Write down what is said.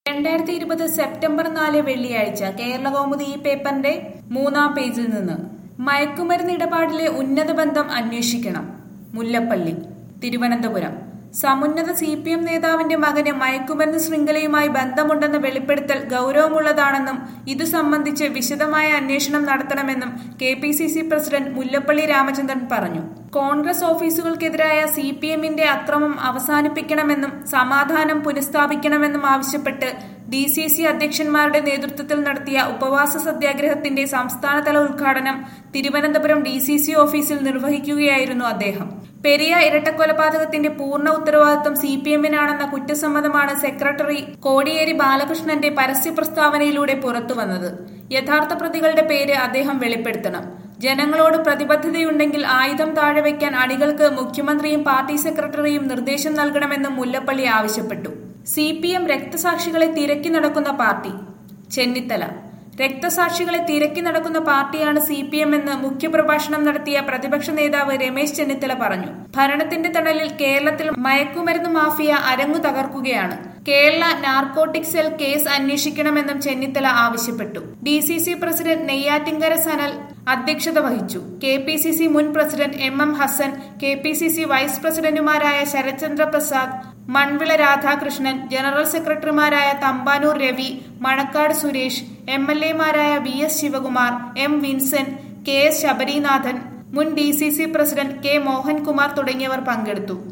രണ്ടായിരത്തി ഇരുപത് സെപ്റ്റംബർ നാല് വെള്ളിയാഴ്ച കേരളകൗമുദി ഈ പേപ്പറിന്റെ മൂന്നാം പേജിൽ നിന്ന് മയക്കുമരുന്ന് ഇടപാടിലെ ഉന്നത ബന്ധം അന്വേഷിക്കണം മുല്ലപ്പള്ളി തിരുവനന്തപുരം സമുന്നത സി പി എം നേതാവിന്റെ മകന് മയക്കുമരുന്ന് ശൃംഖലയുമായി ബന്ധമുണ്ടെന്ന വെളിപ്പെടുത്തൽ ഗൗരവമുള്ളതാണെന്നും ഇതു സംബന്ധിച്ച് വിശദമായ അന്വേഷണം നടത്തണമെന്നും K P C C president Mullappally Ramachandran പറഞ്ഞു കോൺഗ്രസ് ഓഫീസുകൾക്കെതിരായ സി പി എമ്മിന്റെ അക്രമം അവസാനിപ്പിക്കണമെന്നും സമാധാനം പുനഃസ്ഥാപിക്കണമെന്നും ആവശ്യപ്പെട്ട് ഡി സി സി അധ്യക്ഷന്മാരുടെ നേതൃത്വത്തിൽ നടത്തിയ ഉപവാസ സത്യാഗ്രഹത്തിന്റെ സംസ്ഥാനതല ഉദ്ഘാടനം തിരുവനന്തപുരം ഡി സി സി ഓഫീസിൽ നിർവഹിക്കുകയായിരുന്നു അദ്ദേഹം പെരിയ ഇരട്ടക്കൊലപാതകത്തിന്റെ പൂർണ്ണ ഉത്തരവാദിത്വം സി പി എമ്മിനാണെന്ന കുറ്റസമ്മതമാണ് സെക്രട്ടറി കോടിയേരി ബാലകൃഷ്ണന്റെ പരസ്യ പ്രസ്താവനയിലൂടെ പുറത്തുവന്നത് യഥാർത്ഥ പ്രതികളുടെ പേര് അദ്ദേഹം വെളിപ്പെടുത്തണം ജനങ്ങളോട് പ്രതിബദ്ധതയുണ്ടെങ്കിൽ ആയുധം താഴെ വയ്ക്കാൻ അണികൾക്ക് മുഖ്യമന്ത്രിയും പാർട്ടി സെക്രട്ടറിയും നിർദ്ദേശം നൽകണമെന്നും മുല്ലപ്പള്ളി ആവശ്യപ്പെട്ടു സി പി എം രക്തസാക്ഷികളെ തിരക്കി നടക്കുന്ന പാർട്ടി ചെന്നിത്തല രക്തസാക്ഷികളെ തിരക്കി നടക്കുന്ന പാർട്ടിയാണ് സി പി എം എന്ന് മുഖ്യപ്രഭാഷണം നടത്തിയ പ്രതിപക്ഷ നേതാവ് രമേശ് ചെന്നിത്തല പറഞ്ഞു ഭരണത്തിന്റെ തണലിൽ കേരളത്തിൽ മയക്കുമരുന്ന് മാഫിയ അരങ്ങു തകർക്കുകയാണ് കേരള നാർക്കോട്ടിക് സെൽ കേസ് അന്വേഷിക്കണമെന്നും ചെന്നിത്തല ആവശ്യപ്പെട്ടു D C C president Neyyattinkara Sanal അധ്യക്ഷത വഹിച്ചു കെ പി സി സി മുൻ president M M Hassan K P C C vice പ്രസിഡന്റുമാരായ ശരത്ചന്ദ്ര പ്രസാദ് മൺവിള രാധാകൃഷ്ണൻ ജനറൽ സെക്രട്ടറിമാരായ തമ്പാനൂർ രവി മണക്കാട് സുരേഷ് എം എൽ എമാരായ V S Sivakumar M Vincent K S Sabarinathan മുൻ D C C president K Mohankumar തുടങ്ങിയവർ പങ്കെടുത്തു